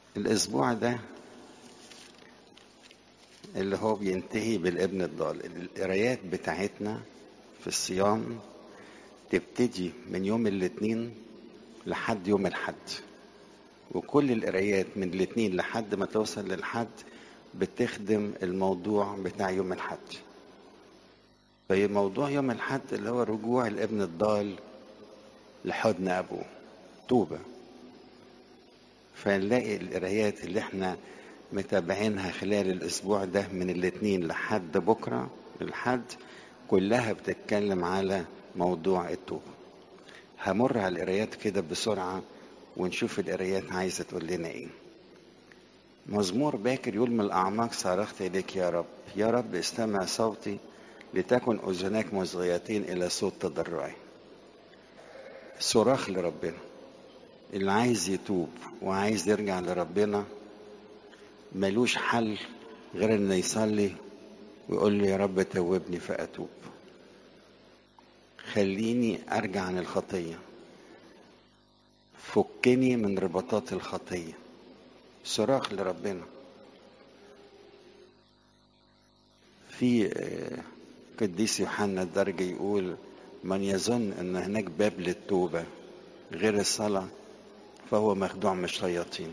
الأسبوع ده اللي هو بينتهي بالابن الضال القرايات بتاعتنا في الصيام تبتدي من يوم الاثنين لحد يوم الحد وكل القرايات من الاثنين لحد ما توصل للحد بتخدم الموضوع بتاع يوم الحد فموضوع يوم الحد اللي هو رجوع الابن الضال لحضن ابوه توبه فنلاقي القرايات اللي احنا متابعينها خلال الاسبوع ده من الاثنين لحد بكره الحد كلها بتتكلم على موضوع التوبه همر على القرايات كده بسرعه ونشوف القرايات عايزه تقول لنا ايه مزمور باكر يقول من الاعماق صرخت اليك يا رب يا رب استمع صوتي لتكن اذناك مصغيتين الى صوت تضرعي صراخ لربنا اللي عايز يتوب وعايز يرجع لربنا ملوش حل غير انه يصلي ويقول له يا رب توبني فاتوب خليني ارجع عن الخطيه فكني من رباطات الخطيه صراخ لربنا في قديس يوحنا الدرجة يقول من يظن ان هناك باب للتوبة غير الصلاة فهو مخدوع من الشياطين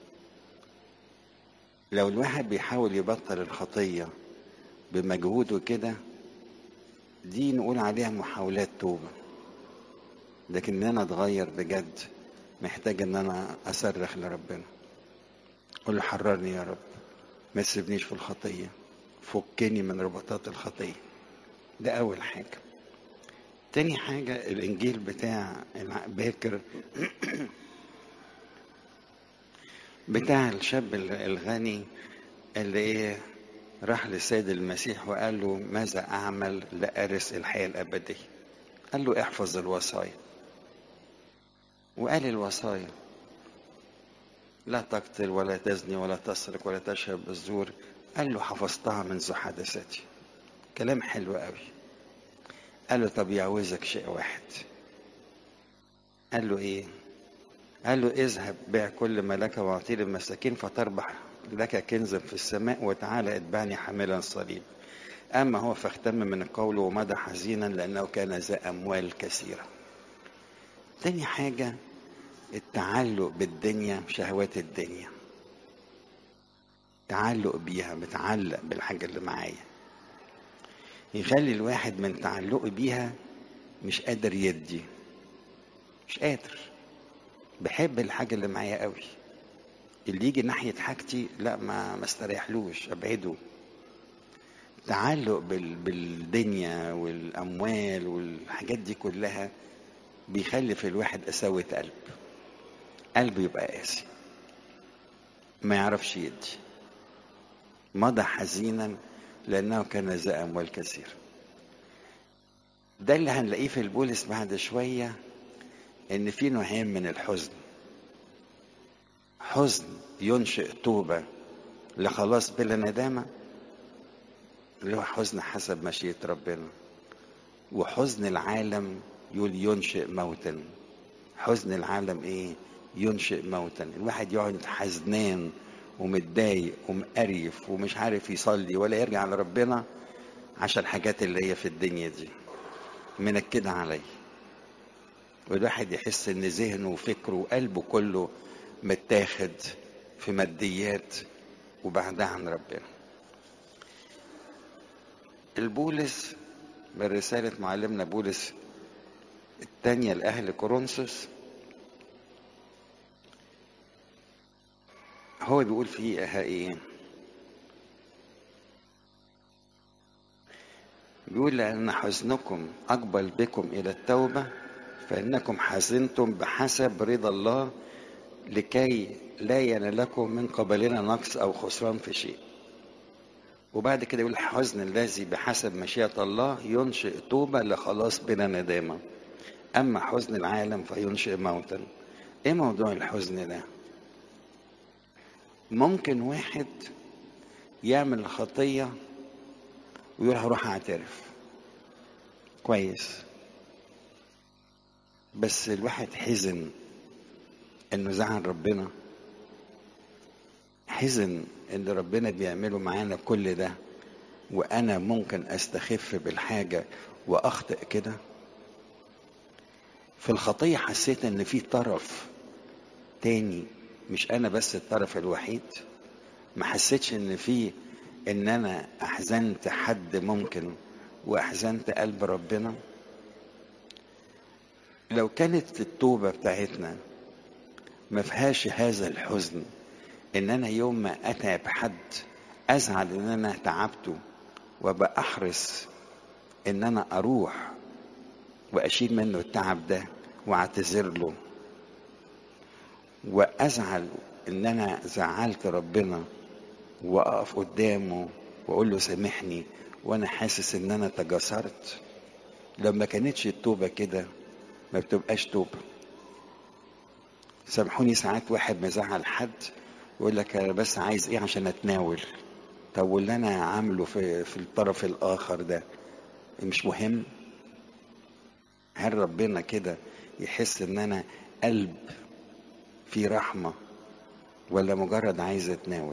لو الواحد بيحاول يبطل الخطية بمجهوده كده دي نقول عليها محاولات توبة لكن ان انا اتغير بجد محتاج ان انا اصرخ لربنا قول له حررني يا رب ما تسيبنيش في الخطية فكني من رباطات الخطية ده أول حاجة تاني حاجة الإنجيل بتاع باكر بتاع الشاب الغني اللي إيه راح للسيد المسيح وقال له ماذا أعمل لأرث الحياة الأبدية قال له احفظ الوصايا وقال الوصايا لا تقتل ولا تزني ولا تسرق ولا تشرب بالزور قال له حفظتها منذ حدثتي كلام حلو قوي قال له طب يعوزك شيء واحد قال له ايه قال له اذهب بيع كل ما لك واعطيه للمساكين فتربح لك كنزا في السماء وتعالى اتبعني حاملا صليب اما هو فاختم من القول ومضى حزينا لانه كان ذا اموال كثيره تاني حاجه التعلق بالدنيا شهوات الدنيا تعلق بيها متعلق بالحاجة اللي معايا يخلي الواحد من تعلقه بيها مش قادر يدي مش قادر بحب الحاجة اللي معايا قوي اللي يجي ناحية حاجتي لا ما ما استريحلوش ابعده تعلق بال... بالدنيا والاموال والحاجات دي كلها بيخلي في الواحد قساوة قلب قلبه يبقى قاسي ما يعرفش يدي مضى حزينا لأنه كان ذا أموال كثير ده اللي هنلاقيه في البولس بعد شوية إن في نوعين من الحزن حزن ينشئ توبة لخلاص بلا ندامة اللي هو حزن حسب مشيئة ربنا وحزن العالم يقول ينشئ موتا حزن العالم ايه ينشئ موتا الواحد يقعد حزنان ومتضايق ومقريف ومش عارف يصلي ولا يرجع لربنا عشان الحاجات اللي هي في الدنيا دي منكدة عليه والواحد يحس ان ذهنه وفكره وقلبه كله متاخد في ماديات وبعدها عن ربنا البولس من رسالة معلمنا بولس الثانية لأهل كورنثوس هو بيقول فيها ايه بيقول لأن حزنكم أقبل بكم إلى التوبة فإنكم حزنتم بحسب رضا الله لكي لا ينالكم من قبلنا نقص أو خسران في شيء وبعد كده يقول الحزن الذي بحسب مشيئة الله ينشئ توبة لخلاص بلا ندامة أما حزن العالم فينشئ موتا إيه موضوع الحزن ده؟ ممكن واحد يعمل خطية ويقول هروح اعترف كويس بس الواحد حزن انه زعل ربنا حزن ان ربنا بيعمله معانا كل ده وانا ممكن استخف بالحاجه واخطئ كده في الخطيه حسيت ان في طرف تاني مش انا بس الطرف الوحيد ما حسيتش ان في ان انا احزنت حد ممكن واحزنت قلب ربنا لو كانت التوبه بتاعتنا ما فيهاش هذا الحزن ان انا يوم ما اتعب حد ازعل ان انا تعبته وابقى احرص ان انا اروح واشيل منه التعب ده واعتذر له وازعل ان انا زعلت ربنا واقف قدامه واقول له سامحني وانا حاسس ان انا تجسرت لما كانتش التوبه كده ما بتبقاش توبه سامحوني ساعات واحد مزعل حد يقول لك انا بس عايز ايه عشان اتناول طب واللي انا عامله في في الطرف الاخر ده مش مهم هل ربنا كده يحس ان انا قلب في رحمه ولا مجرد عايز اتناول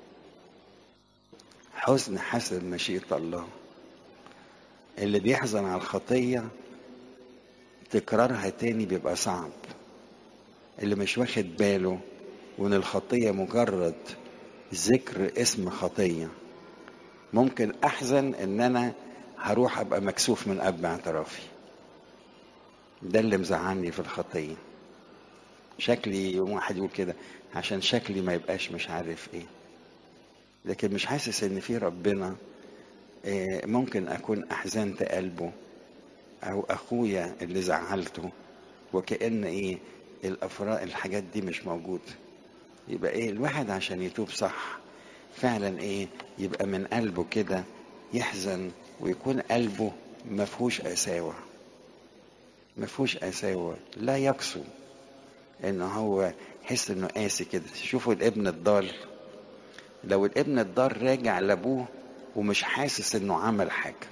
حزن حسب مشيئه الله اللي بيحزن على الخطيه تكرارها تاني بيبقى صعب اللي مش واخد باله وان الخطيه مجرد ذكر اسم خطيه ممكن احزن ان انا هروح ابقى مكسوف من اب اعترافي ده اللي مزعلني في الخطيه شكلي يوم واحد يقول كده عشان شكلي ما يبقاش مش عارف ايه لكن مش حاسس ان في ربنا ممكن اكون احزنت قلبه او اخويا اللي زعلته وكأن ايه الافراء الحاجات دي مش موجوده يبقى ايه الواحد عشان يتوب صح فعلا ايه يبقى من قلبه كده يحزن ويكون قلبه ما فيهوش قساوه ما فيهوش قساوه لا يقسو ان هو يحس انه قاسي كده شوفوا الابن الضال لو الابن الضال راجع لابوه ومش حاسس انه عمل حاجه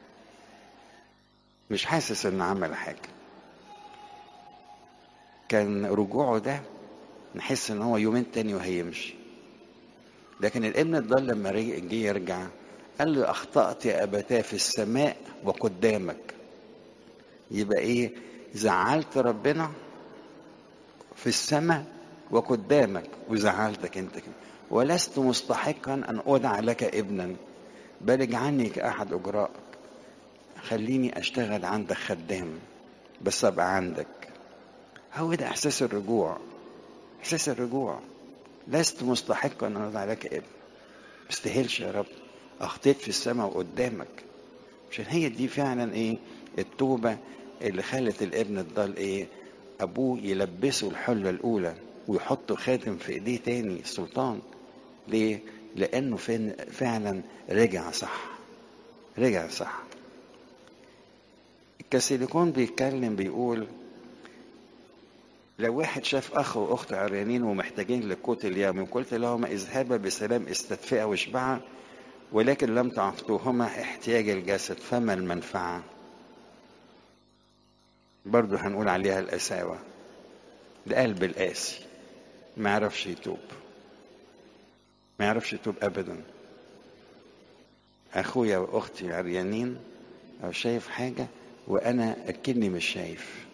مش حاسس انه عمل حاجه كان رجوعه ده نحس ان هو يومين تاني وهيمشي لكن الابن الضال لما جه يرجع قال له اخطات يا ابتاه في السماء وقدامك يبقى ايه زعلت ربنا في السماء وقدامك وزعلتك انت كده ولست مستحقا ان ادعى لك ابنا بل اجعلني كاحد اجرائك خليني اشتغل عندك خدام بس ابقى عندك هو ده احساس الرجوع احساس الرجوع لست مستحقا ان ادعى لك ابن مستاهلش يا رب اخطيت في السماء وقدامك عشان هي دي فعلا ايه التوبه اللي خلت الابن الضال ايه ابوه يلبسه الحله الاولى ويحط خاتم في ايديه تاني السلطان ليه لانه فعلا رجع صح رجع صح الكاسيليكون بيتكلم بيقول لو واحد شاف اخ واخت عريانين ومحتاجين للقوت اليومي وقلت لهما اذهبا بسلام استدفئا واشبعا ولكن لم تعطوهما احتياج الجسد فما المنفعه برضه هنقول عليها القساوة ده قلب القاسي ما يعرفش يتوب ما يعرفش يتوب أبدا أخويا وأختي عريانين أو شايف حاجة وأنا أكني مش شايف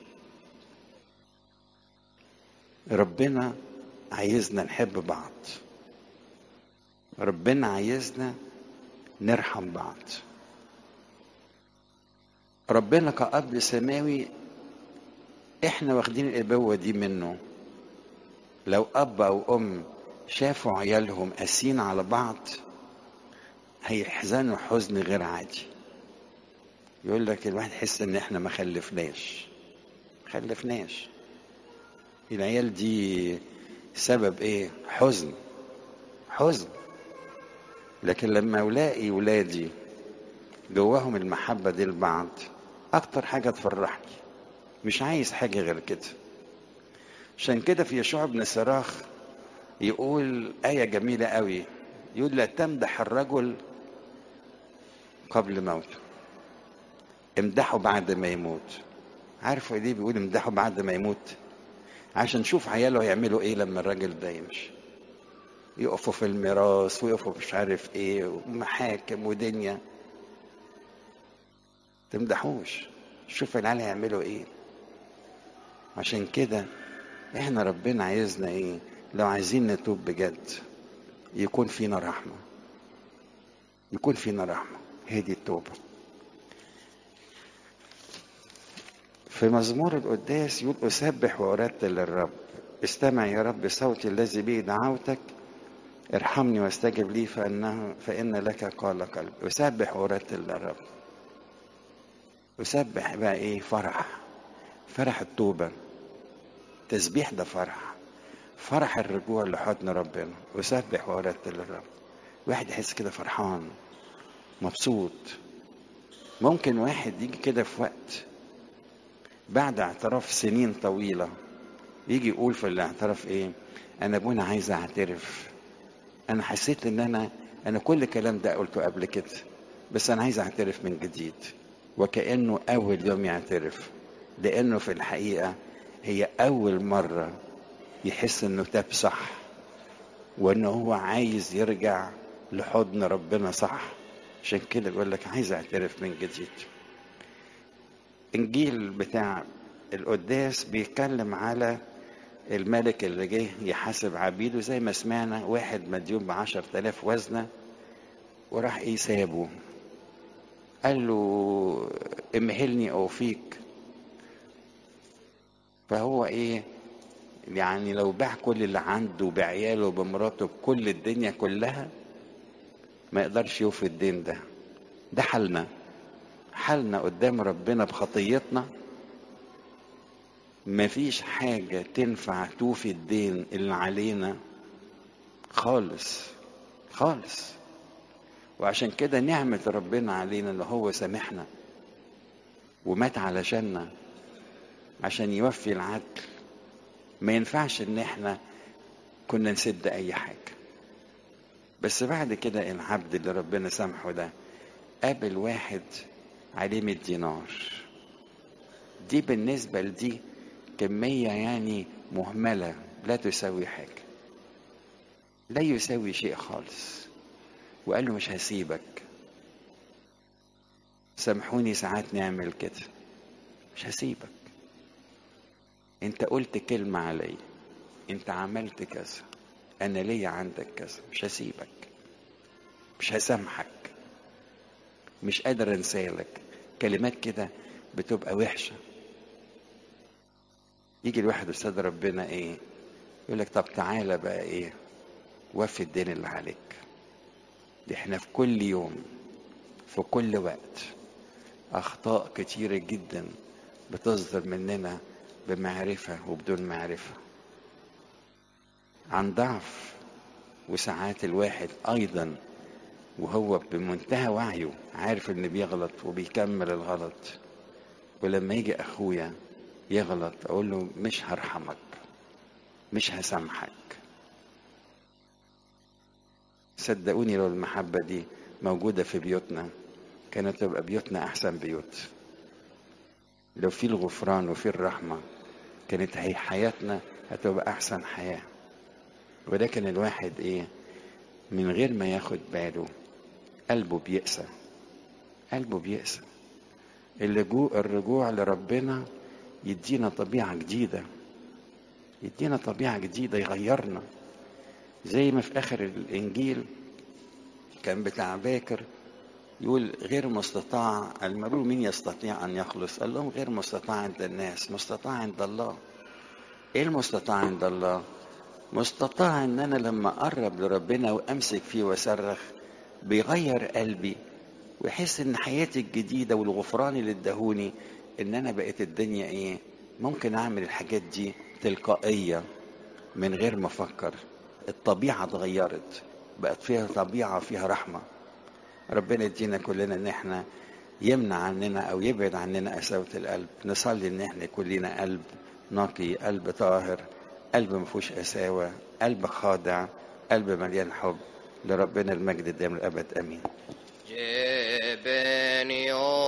ربنا عايزنا نحب بعض ربنا عايزنا نرحم بعض ربنا كأب سماوي احنا واخدين الابوه دي منه لو اب او ام شافوا عيالهم قاسيين على بعض هيحزنوا حزن غير عادي يقول لك الواحد يحس ان احنا ما خلفناش خلفناش العيال دي سبب ايه حزن حزن لكن لما الاقي ولادي جواهم المحبه دي لبعض اكتر حاجه تفرحني مش عايز حاجة غير كده عشان كده في يشوع بن صراخ يقول آية جميلة قوي يقول لا تمدح الرجل قبل موته امدحه بعد ما يموت عارفوا ليه بيقول امدحه بعد ما يموت عشان نشوف عياله هيعملوا ايه لما الراجل ده يمشي يقفوا في الميراث ويقفوا مش عارف ايه ومحاكم ودنيا تمدحوش شوف العيال هيعملوا ايه عشان كده احنا ربنا عايزنا ايه لو عايزين نتوب بجد يكون فينا رحمة يكون فينا رحمة هي دي التوبة في مزمور القداس يقول أسبح وأرتل للرب استمع يا رب صوتي الذي به دعوتك ارحمني واستجب لي فإنه فإن لك قال قلب أسبح وأرتل للرب أسبح بقى إيه فرح فرح التوبة تسبيح ده فرح فرح الرجوع لحضن ربنا أسبح وأرتل للرب واحد يحس كده فرحان مبسوط ممكن واحد يجي كده في وقت بعد اعتراف سنين طويلة يجي يقول في الاعتراف ايه انا ابونا عايز اعترف انا حسيت ان انا انا كل الكلام ده قلته قبل كده بس انا عايز اعترف من جديد وكأنه اول يوم يعترف لانه في الحقيقة هي اول مرة يحس انه تاب صح وانه هو عايز يرجع لحضن ربنا صح عشان كده بيقول لك عايز اعترف من جديد انجيل بتاع القداس بيتكلم على الملك اللي جه يحاسب عبيده زي ما سمعنا واحد مديون بعشر تلاف وزنة وراح ايه سابه قال له امهلني اوفيك فهو ايه يعني لو باع كل اللي عنده بعياله بمراته بكل الدنيا كلها ما يقدرش يوفي الدين ده ده حالنا حالنا قدام ربنا بخطيتنا مفيش حاجة تنفع توفي الدين اللي علينا خالص خالص وعشان كده نعمة ربنا علينا اللي هو سامحنا ومات علشاننا عشان يوفي العدل ما ينفعش ان احنا كنا نسد اي حاجة بس بعد كده العبد اللي ربنا سامحه ده قابل واحد عليه 100 دينار دي بالنسبة لدي كمية يعني مهملة لا تساوي حاجة لا يساوي شيء خالص وقال له مش هسيبك سامحوني ساعات نعمل كده مش هسيبك انت قلت كلمة علي انت عملت كذا انا ليا عندك كذا مش هسيبك مش هسامحك مش قادر انسالك كلمات كده بتبقى وحشه يجي الواحد استاذ ربنا ايه يقول لك طب تعالى بقى ايه وفي الدين اللي عليك دي احنا في كل يوم في كل وقت اخطاء كتيره جدا بتصدر مننا بمعرفه وبدون معرفه عن ضعف وساعات الواحد ايضا وهو بمنتهى وعيه عارف ان بيغلط وبيكمل الغلط ولما يجي اخويا يغلط اقول له مش هرحمك مش هسامحك صدقوني لو المحبة دي موجودة في بيوتنا كانت تبقى بيوتنا أحسن بيوت لو في الغفران وفي الرحمة كانت هي حياتنا هتبقى أحسن حياة ولكن الواحد إيه من غير ما ياخد باله قلبه بيأسى قلبه بيأسى اللجوء الرجوع لربنا يدينا طبيعة جديدة يدينا طبيعة جديدة يغيرنا زي ما في آخر الإنجيل كان بتاع باكر يقول غير مستطاع المرور مين يستطيع أن يخلص قال لهم غير مستطاع عند الناس مستطاع عند الله إيه المستطاع عند الله مستطاع ان انا لما اقرب لربنا وامسك فيه واصرخ بيغير قلبي ويحس ان حياتي الجديده والغفران اللي اداهوني ان انا بقيت الدنيا ايه ممكن اعمل الحاجات دي تلقائيه من غير ما افكر الطبيعه اتغيرت بقت فيها طبيعه فيها رحمه ربنا يدينا كلنا ان احنا يمنع عننا او يبعد عننا قساوه القلب نصلي ان احنا يكون لنا قلب نقي قلب طاهر قلب ما فيهوش قساوة قلب خاضع قلب مليان حب لربنا المجد دائم الأبد آمين جبني